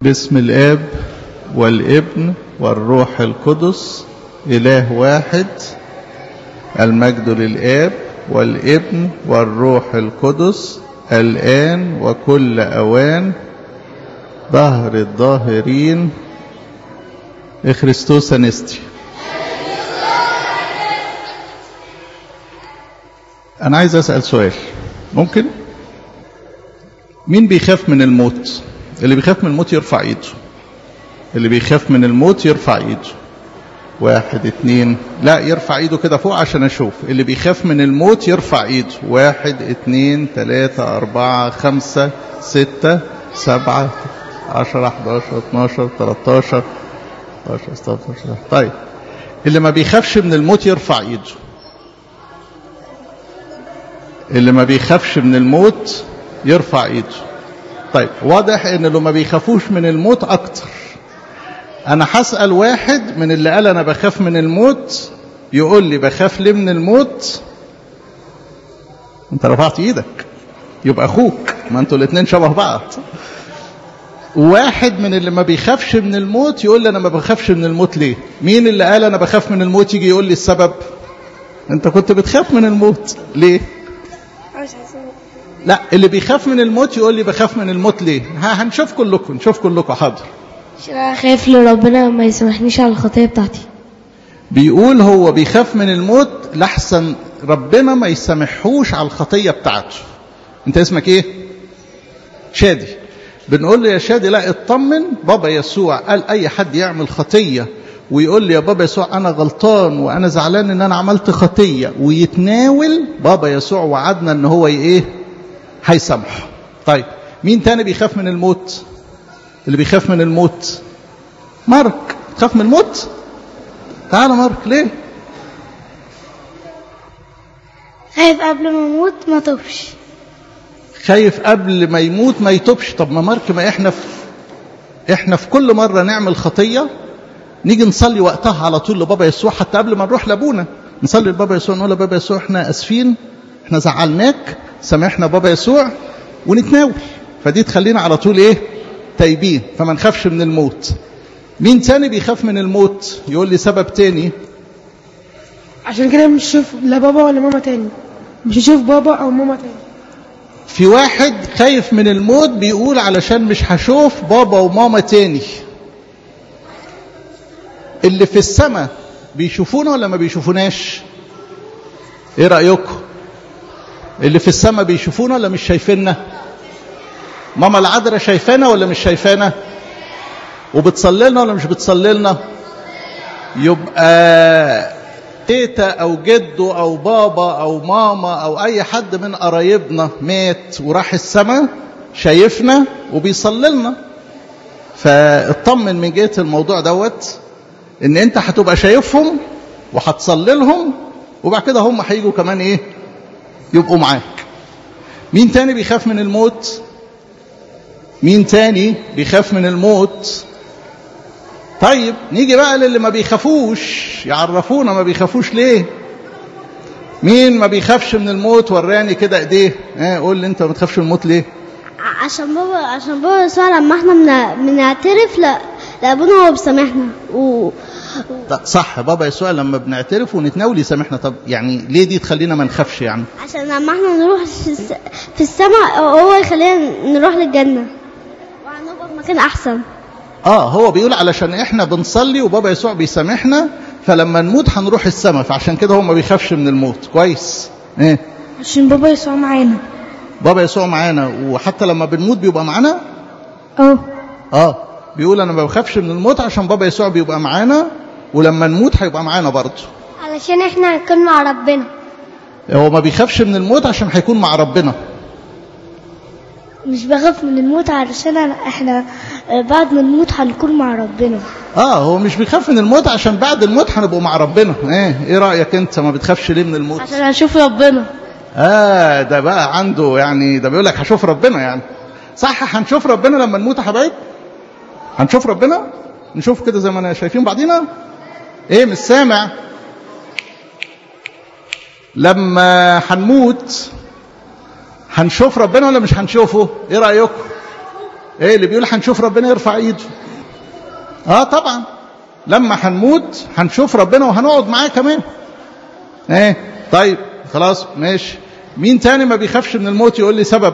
باسم الاب والابن والروح القدس اله واحد المجد للاب والابن والروح القدس الان وكل اوان ظهر الظاهرين اخريستوس انستي انا عايز اسال سؤال ممكن مين بيخاف من الموت اللي بيخاف من الموت يرفع ايده اللي بيخاف من الموت يرفع ايده واحد اتنين لا يرفع ايده كده فوق عشان اشوف اللي بيخاف من الموت يرفع ايده واحد اتنين تلاتة اربعة خمسة ستة سبعة عشرة حداشر اتناشر تلاتاشر اتناشر ستاشر طيب اللي ما بيخافش من الموت يرفع ايده اللي ما بيخافش من الموت يرفع ايده طيب واضح ان اللي ما بيخافوش من الموت اكتر انا هسأل واحد من اللي قال انا بخاف من الموت يقول لي بخاف ليه من الموت انت رفعت ايدك يبقى اخوك ما انتوا الاثنين شبه بعض واحد من اللي ما بيخافش من الموت يقول لي انا ما بخافش من الموت ليه مين اللي قال انا بخاف من الموت يجي يقول لي السبب انت كنت بتخاف من الموت ليه لا اللي بيخاف من الموت يقول لي بخاف من الموت ليه ها هنشوف كلكم نشوف كلكم حاضر عشان انا خايف لربنا ما يسامحنيش على الخطيه بتاعتي بيقول هو بيخاف من الموت لحسن ربنا ما يسامحوش على الخطية بتاعته انت اسمك ايه شادي بنقول له يا شادي لا اطمن بابا يسوع قال اي حد يعمل خطية ويقول لي يا بابا يسوع انا غلطان وانا زعلان ان انا عملت خطية ويتناول بابا يسوع وعدنا ان هو ايه هيسامحه طيب مين تاني بيخاف من الموت اللي بيخاف من الموت مارك تخاف من الموت تعال مارك ليه خايف قبل ما اموت ما توبش خايف قبل ما يموت ما يتوبش طب ما مارك ما احنا في احنا في كل مرة نعمل خطية نيجي نصلي وقتها على طول لبابا يسوع حتى قبل ما نروح لابونا نصلي لبابا يسوع نقول لبابا يسوع احنا اسفين احنا زعلناك سامحنا بابا يسوع ونتناول فدي تخلينا على طول ايه تايبين فما نخافش من الموت مين تاني بيخاف من الموت يقول لي سبب تاني عشان كده مش هشوف لا بابا ولا ماما تاني مش هشوف بابا او ماما تاني في واحد خايف من الموت بيقول علشان مش هشوف بابا وماما تاني اللي في السماء بيشوفونا ولا ما بيشوفوناش ايه رأيكم اللي في السماء بيشوفونا ولا مش شايفيننا ماما العذراء شايفانا ولا مش شايفانا وبتصلي لنا ولا مش بتصلي لنا يبقى تيتا او جدو او بابا او ماما او اي حد من قرايبنا مات وراح السماء شايفنا وبيصلي لنا فاطمن من جهه الموضوع دوت ان انت هتبقى شايفهم وهتصلي لهم وبعد كده هم هيجوا كمان ايه يبقوا معاك مين تاني بيخاف من الموت مين تاني بيخاف من الموت طيب نيجي بقى للي ما بيخافوش يعرفونا ما بيخافوش ليه مين ما بيخافش من الموت وراني كده ايديه اه قول لي انت ما بتخافش من الموت ليه عشان بابا عشان بابا يسوع لما احنا بن- بنعترف لا لابونا هو بيسامحنا و... ده صح بابا يسوع لما بنعترف ونتناول يسامحنا طب يعني ليه دي تخلينا ما نخافش يعني عشان لما احنا نروح في الس- في السماء هو يخلينا نروح للجنة وهنبقى في مكان أحسن اه هو بيقول علشان احنا بنصلي وبابا يسوع بيسامحنا فلما نموت هنروح السماء فعشان كده هو ما بيخافش من الموت كويس ايه عشان بابا يسوع معانا بابا يسوع معانا وحتى لما بنموت بيبقى معانا اه اه بيقول انا ما بخافش من الموت عشان بابا يسوع بيبقى معانا ولما نموت هيبقى معانا برضه علشان احنا هنكون مع ربنا هو ما بيخافش من الموت عشان هيكون مع ربنا مش بخاف من الموت علشان أنا احنا آه، بعد ما نموت هنكون مع ربنا اه هو مش بيخاف من الموت عشان بعد الموت هنبقوا مع ربنا ايه ايه رايك انت ما بتخافش ليه من الموت عشان هنشوف ربنا اه ده بقى عنده يعني ده بيقول لك هشوف ربنا يعني صح هنشوف ربنا لما نموت يا حبايب هنشوف ربنا نشوف كده زي ما انا شايفين بعضينا ايه مش سامع لما هنموت هنشوف ربنا ولا مش هنشوفه ايه رايكم ايه اللي بيقول هنشوف ربنا يرفع ايده اه طبعا لما هنموت هنشوف ربنا وهنقعد معاه كمان ايه طيب خلاص ماشي مين تاني ما بيخافش من الموت يقول لي سبب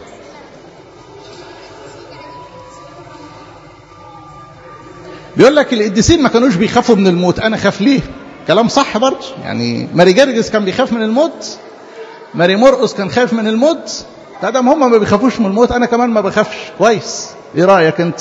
بيقول لك القديسين ما كانوش بيخافوا من الموت انا خاف ليه كلام صح برضه يعني ماري جرجس كان بيخاف من الموت ماري مرقس كان خايف من الموت ادم هم ما بيخافوش من الموت انا كمان ما بخافش كويس ايه رايك انت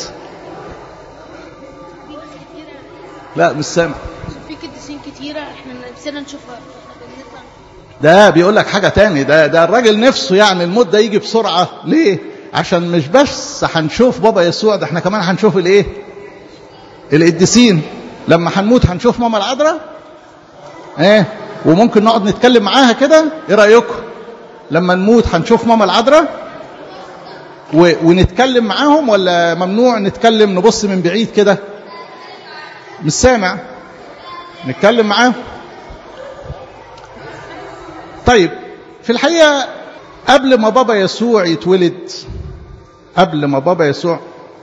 لا مش سامع في قديسين كتيرة احنا نفسنا نشوفها ده بيقول لك حاجة تاني ده ده الراجل نفسه يعني الموت ده يجي بسرعة ليه؟ عشان مش بس هنشوف بابا يسوع ده احنا كمان هنشوف الايه؟ القديسين لما هنموت هنشوف ماما العذراء ايه وممكن نقعد نتكلم معاها كده ايه رأيكم؟ لما نموت هنشوف ماما العذراء و... ونتكلم معاهم ولا ممنوع نتكلم نبص من بعيد كده؟ مش سامع نتكلم معاهم طيب في الحقيقة قبل ما بابا يسوع يتولد قبل ما بابا يسوع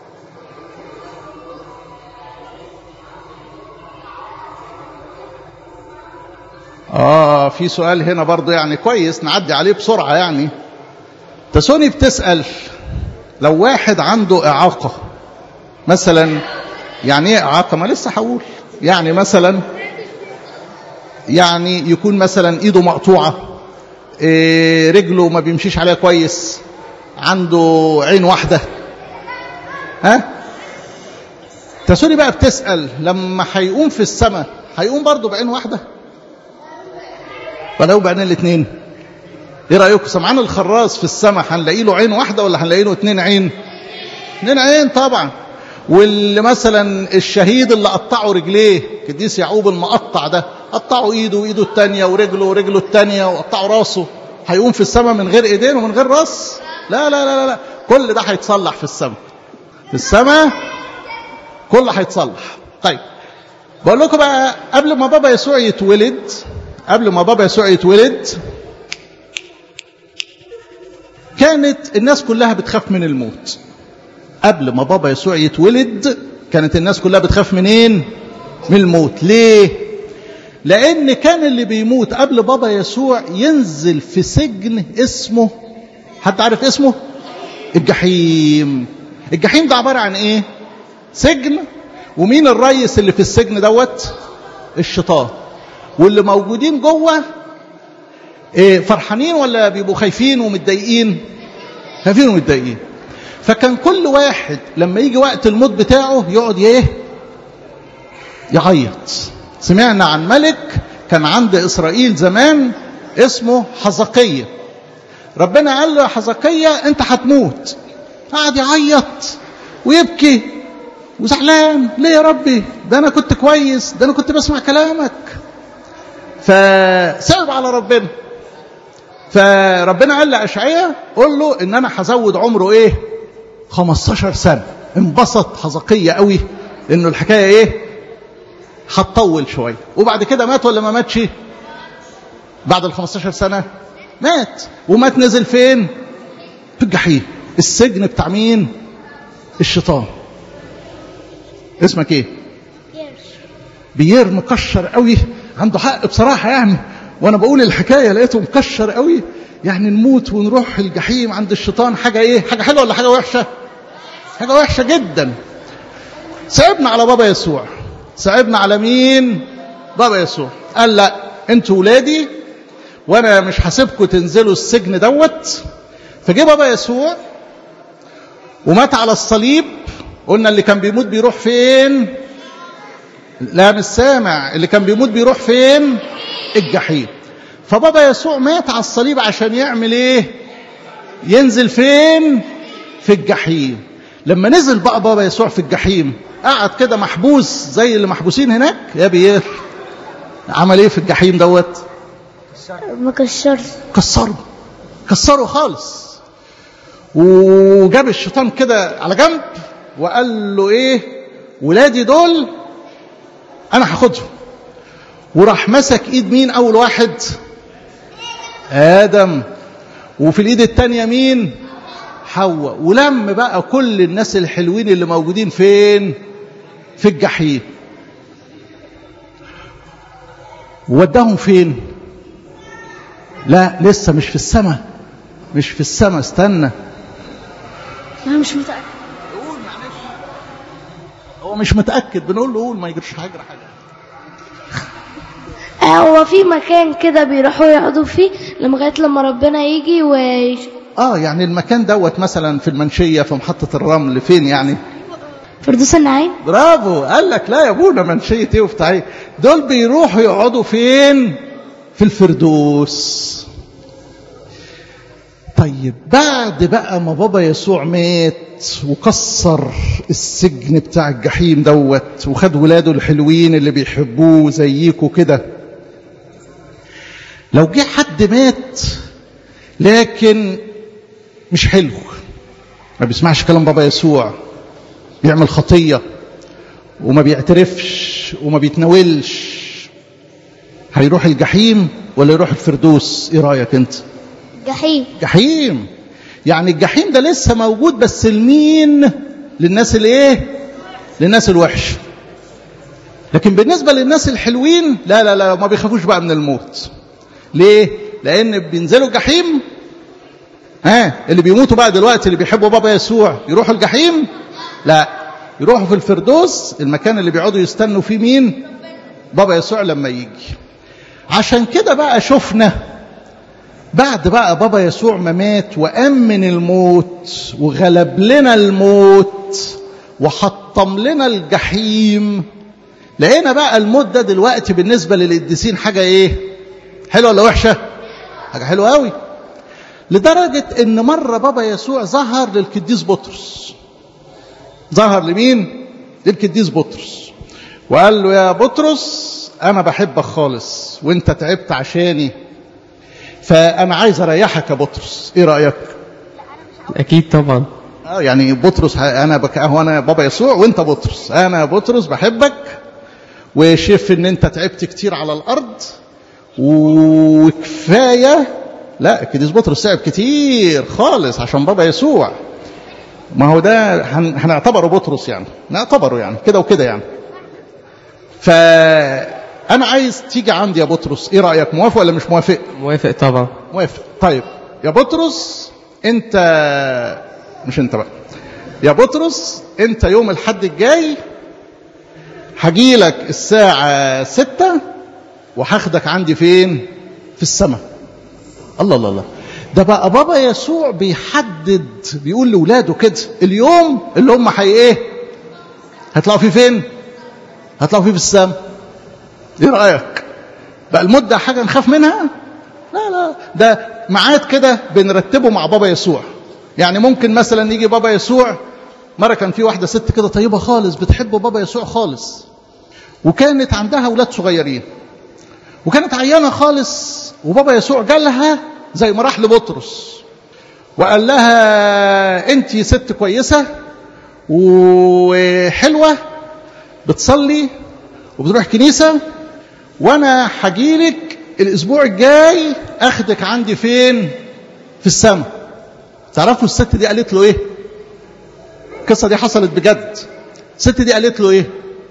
آه في سؤال هنا برضو يعني كويس نعدي عليه بسرعة يعني تسوني بتسأل لو واحد عنده إعاقة مثلا يعني ايه إعاقة ما لسه هقول يعني مثلا يعني يكون مثلا ايده مقطوعة إيه رجله ما بيمشيش عليها كويس عنده عين واحدة ها تسوني بقى بتسأل لما هيقوم في السماء هيقوم برضه بعين واحدة ولا هو بعينين الاثنين ايه رأيكم سمعان الخراز في السماء هنلاقي له عين واحدة ولا هنلاقي له اثنين عين اثنين عين طبعا واللي مثلا الشهيد اللي قطعوا رجليه قديس يعقوب المقطع ده قطعوا ايده وايده الثانيه ورجله ورجله الثانيه وقطعوا راسه هيقوم في السماء من غير ايدين ومن غير راس لا لا لا لا كل ده هيتصلح في السماء في السماء كله هيتصلح طيب بقول لكم بقى قبل ما بابا يسوع يتولد قبل ما بابا يسوع يتولد كانت الناس كلها بتخاف من الموت قبل ما بابا يسوع يتولد كانت الناس كلها بتخاف منين من الموت ليه لان كان اللي بيموت قبل بابا يسوع ينزل في سجن اسمه حد عارف اسمه الجحيم الجحيم ده عبارة عن ايه سجن ومين الريس اللي في السجن دوت الشيطان واللي موجودين جوه إيه فرحانين ولا بيبقوا خايفين ومتضايقين خايفين ومتضايقين فكان كل واحد لما يجي وقت الموت بتاعه يقعد ايه يعيط سمعنا عن ملك كان عند اسرائيل زمان اسمه حزقية ربنا قال له يا حزقية انت هتموت قعد يعيط ويبكي وزعلان ليه يا ربي ده انا كنت كويس ده انا كنت بسمع كلامك فصعب على ربنا فربنا قال لأشعية قول له ان انا هزود عمره ايه 15 سنة انبسط حزقية قوي انه الحكاية ايه هتطول شوية وبعد كده مات ولا ما ماتش بعد ال 15 سنة مات ومات نزل فين في الجحيم السجن بتاع مين الشيطان اسمك ايه بيير مكشر قوي عنده حق بصراحة يعني وانا بقول الحكاية لقيته مكشر قوي يعني نموت ونروح الجحيم عند الشيطان حاجة ايه حاجة حلوة ولا حاجة وحشة حاجة وحشة جدا صعبنا على بابا يسوع صعبنا على مين بابا يسوع قال لا انتوا ولادي وانا مش هسيبكم تنزلوا السجن دوت فجه بابا يسوع ومات على الصليب قلنا اللي كان بيموت بيروح فين لا مش سامع اللي كان بيموت بيروح فين الجحيم فبابا يسوع مات على الصليب عشان يعمل ايه ينزل فين في الجحيم لما نزل بقى بابا يسوع في الجحيم قعد كده محبوس زي اللي محبوسين هناك يا بيير عمل ايه في الجحيم دوت ما كشرش كسره كسره خالص وجاب الشيطان كده على جنب وقال له ايه ولادي دول انا هاخدهم وراح مسك ايد مين اول واحد ادم وفي الايد التانية مين حواء ولم بقى كل الناس الحلوين اللي موجودين فين في الجحيم وداهم فين لا لسه مش في السماء مش في السماء استنى انا مش متاكد هو مش متاكد بنقول له قول ما يجرش حاجه حاجه هو في مكان كده بيروحوا يقعدوا فيه لغايه لما ربنا يجي ويش... اه يعني المكان دوت مثلا في المنشيه في محطه الرمل فين يعني فردوس النعيم برافو قال لك لا يا ابونا منشيه ايه وبتاع ايه دول بيروحوا يقعدوا فين في الفردوس طيب بعد بقى ما بابا يسوع مات وكسر السجن بتاع الجحيم دوت وخد ولاده الحلوين اللي بيحبوه زيكوا كده لو جه حد مات لكن مش حلو ما بيسمعش كلام بابا يسوع بيعمل خطية وما بيعترفش وما بيتناولش هيروح الجحيم ولا يروح الفردوس ايه رأيك انت جحيم جحيم يعني الجحيم ده لسه موجود بس لمين للناس الايه للناس الوحش لكن بالنسبة للناس الحلوين لا لا لا ما بيخافوش بقى من الموت ليه لان بينزلوا الجحيم ها اللي بيموتوا بقى دلوقتي اللي بيحبوا بابا يسوع يروحوا الجحيم لا يروحوا في الفردوس المكان اللي بيقعدوا يستنوا فيه مين بابا يسوع لما يجي عشان كده بقى شفنا بعد بقى بابا يسوع ما مات وأمن الموت وغلب لنا الموت وحطم لنا الجحيم لقينا بقى الموت ده دلوقتي بالنسبة للقديسين حاجة ايه حلوة ولا وحشة حاجة حلوة قوي لدرجة ان مرة بابا يسوع ظهر للقديس بطرس ظهر لمين للقديس بطرس وقال له يا بطرس انا بحبك خالص وانت تعبت عشاني فانا عايز اريحك يا بطرس ايه رايك أكيد طبعا اه يعني بطرس انا بك هو انا بابا يسوع وانت بطرس انا بطرس بحبك وشايف ان انت تعبت كتير على الارض وكفايه لا القديس بطرس تعب كتير خالص عشان بابا يسوع ما هو ده هن- هنعتبره بطرس يعني نعتبره يعني كده وكده يعني فانا عايز تيجي عندي يا بطرس ايه رايك موافق ولا مش موافق موافق طبعا موافق طيب يا بطرس انت مش انت بقى يا بطرس انت يوم الحد الجاي هجيلك الساعة ستة وهاخدك عندي فين في السماء الله الله الله ده بقى بابا يسوع بيحدد بيقول لولاده كده اليوم اللي هم حي ايه هيطلعوا فيه فين هيطلعوا فيه في السماء ايه رايك بقى المده حاجه نخاف منها لا لا ده ميعاد كده بنرتبه مع بابا يسوع يعني ممكن مثلا يجي بابا يسوع مرة كان في واحدة ست كده طيبة خالص بتحب بابا يسوع خالص وكانت عندها أولاد صغيرين وكانت عيانة خالص وبابا يسوع جالها زي ما راح لبطرس وقال لها انت ست كويسة وحلوة بتصلي وبتروح كنيسة وانا هجيلك الاسبوع الجاي اخدك عندي فين في السماء تعرفوا الست دي قالت له ايه القصه دي حصلت بجد الست دي قالت له ايه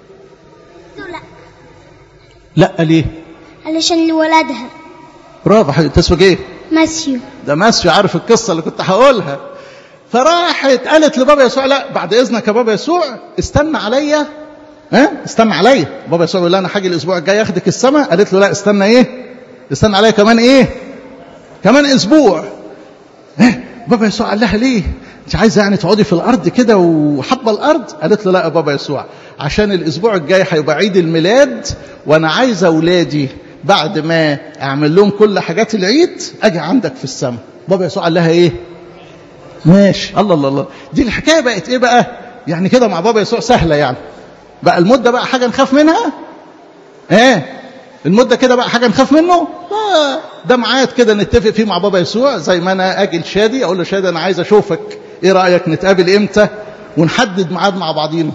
لا ليه علشان لولادها برافو حبيبي تسوق ايه ماسيو ده ماسيو عارف القصه اللي كنت هقولها فراحت قالت لبابا يسوع لا بعد اذنك يا بابا يسوع استنى عليا ها استنى عليا بابا يسوع يقول لها انا هاجي الاسبوع الجاي اخدك السماء قالت له لا استنى ايه استنى عليا كمان ايه كمان اسبوع ها بابا يسوع قال لها ليه انت عايزه يعني تقعدي في الارض كده وحابه الارض قالت له لا يا بابا يسوع عشان الاسبوع الجاي هيبقى عيد الميلاد وانا عايزه اولادي بعد ما اعمل لهم كل حاجات العيد اجي عندك في السماء بابا يسوع قال لها ايه ماشي الله الله الله دي الحكايه بقت ايه بقى يعني كده مع بابا يسوع سهله يعني بقى المده بقى حاجه نخاف منها ايه المده كده بقى حاجه نخاف منه لا ده ميعاد كده نتفق فيه مع بابا يسوع زي ما انا اجي لشادي اقول له شادي انا عايز اشوفك ايه رايك نتقابل امتى ونحدد ميعاد مع بعضينا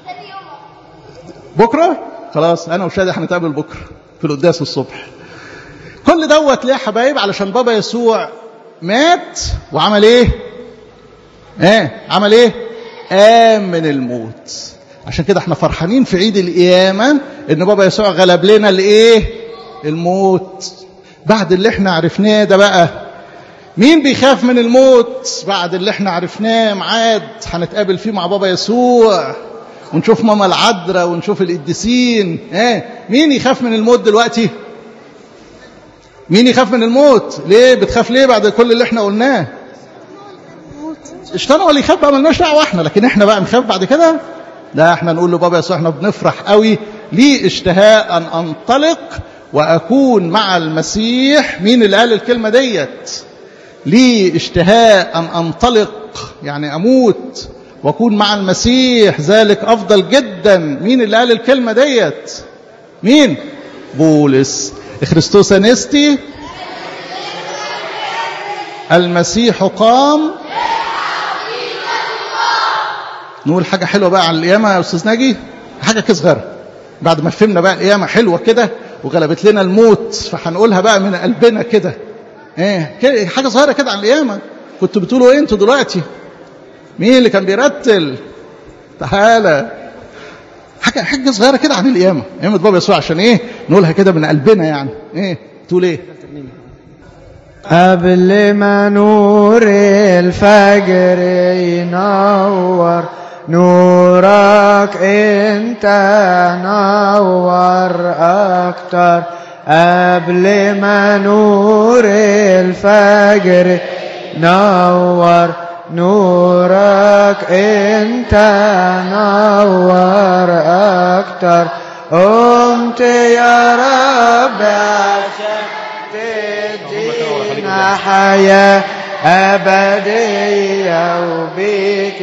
بكره خلاص انا وشادي هنتقابل بكره في القداس الصبح كل دوت ليه يا حبايب علشان بابا يسوع مات وعمل ايه ايه عمل ايه قام من الموت عشان كده احنا فرحانين في عيد القيامة ان بابا يسوع غلب لنا الايه الموت بعد اللي احنا عرفناه ده بقى مين بيخاف من الموت بعد اللي احنا عرفناه معاد هنتقابل فيه مع بابا يسوع ونشوف ماما العذراء ونشوف القديسين ايه مين يخاف من الموت دلوقتي مين يخاف من الموت ليه بتخاف ليه بعد كل اللي احنا قلناه الشيطان هو اللي يخاف بقى ملناش دعوه احنا لكن احنا بقى نخاف بعد كده لا احنا نقول له بابا يسوع احنا بنفرح قوي لي اشتهاء ان انطلق واكون مع المسيح مين اللي قال الكلمه ديت لي اشتهاء ان انطلق يعني اموت واكون مع المسيح ذلك افضل جدا مين اللي قال الكلمه ديت مين بولس خريستوس انستي المسيح قام نقول حاجة حلوة بقى عن القيامة يا أستاذ ناجي حاجة كده صغيرة بعد ما فهمنا بقى القيامة حلوة كده وغلبت لنا الموت فهنقولها بقى من قلبنا كده ايه كده حاجة صغيرة كده عن القيامة كنتوا بتقولوا ايه انتوا دلوقتي مين اللي كان بيرتل تعالى حاجة حاجة صغيرة كده عن القيامة قيامة بابا يسوع عشان ايه نقولها كده من قلبنا يعني ايه تقول ايه قبل ما نور الفجر ينور نورك انت نور اكتر قبل ما نور الفجر نور نورك انت نور اكتر قمت يا رب عشان تدينا حياة أبدية وبيك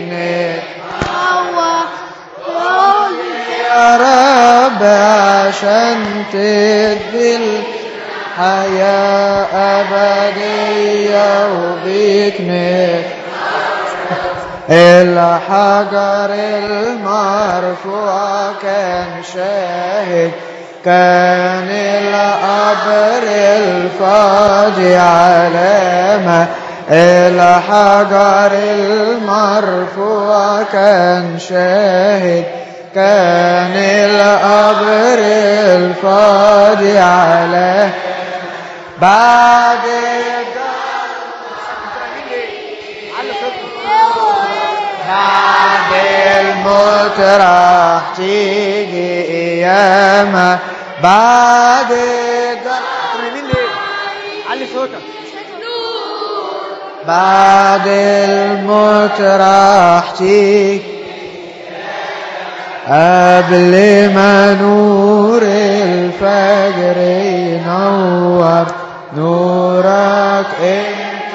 يا رب عشان تدي الحياة أبدية وبيك الحجر المرفوع كان شاهد كان القبر الفاضي علامة الحجر المرفوع كان شاهد كان القبر الفاضي علامة بعد بعد الموت راح تيجي قيامة بعد علي صوتك بعد الموت راح تيجي قبل ما نور الفجر ينور نورك انت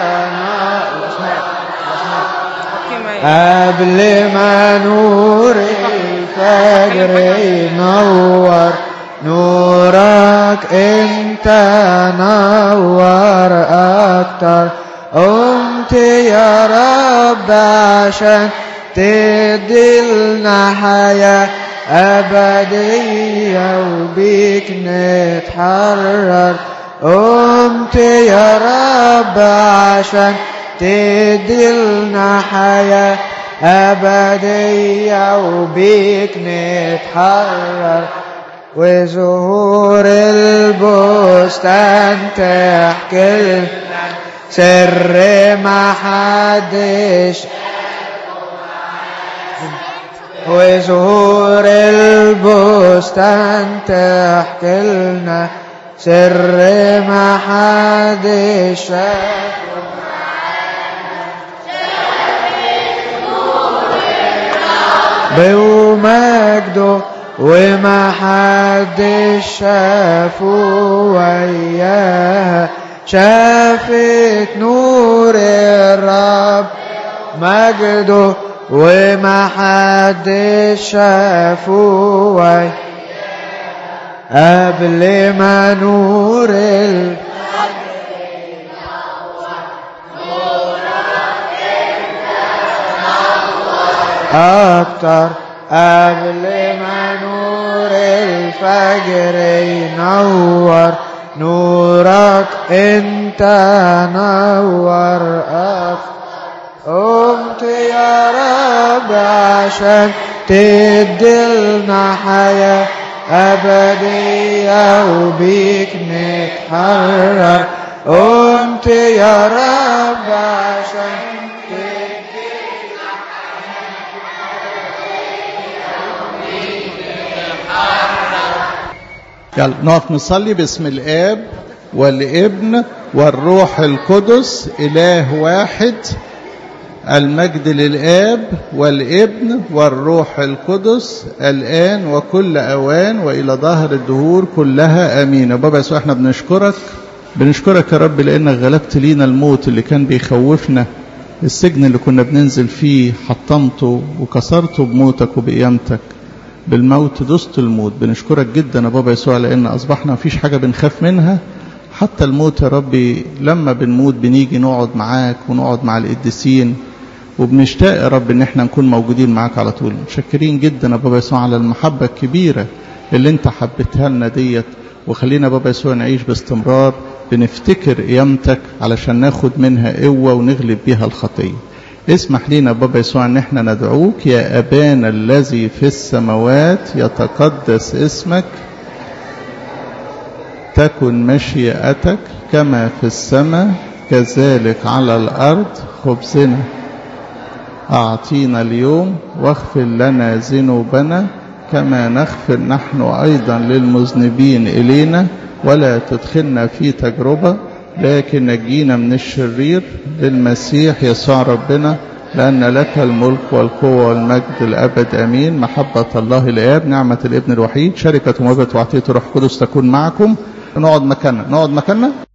قبل ما نور الفجر ينور نورك انت نور اكتر قمت يا رب عشان تدلنا حياة أبدية وبيك نتحرر قمت يا رب عشان تدلنا حياة أبدية وبيك نتحرر وزهور البستان تحكي سر ما حدش وزهور البستان تحكي لنا سر ما حدش شافه بومجده وما حدش شافه وياها شافت نور الرب مجده وما حدش شافه وياها قبل ما نور ال... أكتر قبل ما نور الفجر ينور نورك انت نور أكتر قمت يا رب عشان تدلنا حياة أبدية وبيك نتحرر قمت يا رب عشان يلا نقف نصلي باسم الاب والابن والروح القدس اله واحد المجد للاب والابن والروح القدس الان وكل اوان والى ظهر الدهور كلها امين يا بابا يسوع احنا بنشكرك بنشكرك يا رب لانك غلبت لينا الموت اللي كان بيخوفنا السجن اللي كنا بننزل فيه حطمته وكسرته بموتك وبقيامتك بالموت دست الموت بنشكرك جدا يا بابا يسوع لان اصبحنا مفيش حاجه بنخاف منها حتى الموت يا ربي لما بنموت بنيجي نقعد معاك ونقعد مع القديسين وبنشتاق يا رب ان احنا نكون موجودين معاك على طول متشكرين جدا يا بابا يسوع على المحبه الكبيره اللي انت حبيتها لنا ديت وخلينا بابا يسوع نعيش باستمرار بنفتكر قيامتك علشان ناخد منها قوه ونغلب بيها الخطيه اسمح لينا بابا يسوع ان احنا ندعوك يا ابانا الذي في السماوات يتقدس اسمك تكن مشيئتك كما في السماء كذلك على الارض خبزنا اعطينا اليوم واغفر لنا ذنوبنا كما نغفر نحن ايضا للمذنبين الينا ولا تدخلنا في تجربه لكن نجينا من الشرير للمسيح يسوع ربنا لأن لك الملك والقوة والمجد الأبد أمين محبة الله الآب نعمة الابن الوحيد شركة ومبة وعطية الروح القدس تكون معكم نقعد مكاننا نقعد مكاننا